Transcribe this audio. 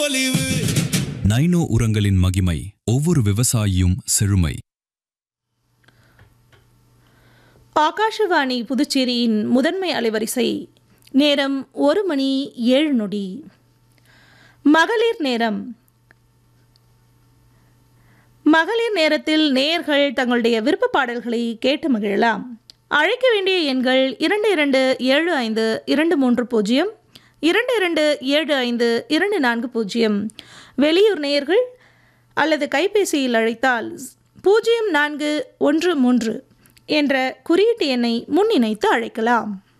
பொலிவு நைனோ உரங்களின் மகிமை ஒவ்வொரு விவசாயியும் செழுமை ஆகாஷவாணி புதுச்சேரியின் முதன்மை அலைவரிசை நேரம் ஒரு மணி ஏழு நொடி மகளிர் நேரம் மகளிர் நேரத்தில் நேயர்கள் தங்களுடைய விருப்ப பாடல்களை கேட்டு மகிழலாம் அழைக்க வேண்டிய எண்கள் இரண்டு இரண்டு ஏழு ஐந்து இரண்டு மூன்று பூஜ்ஜியம் இரண்டு இரண்டு ஏழு ஐந்து இரண்டு நான்கு பூஜ்ஜியம் வெளியூர் நேயர்கள் அல்லது கைபேசியில் அழைத்தால் பூஜ்ஜியம் நான்கு ஒன்று மூன்று என்ற குறியீட்டு எண்ணை முன்னிணைத்து அழைக்கலாம்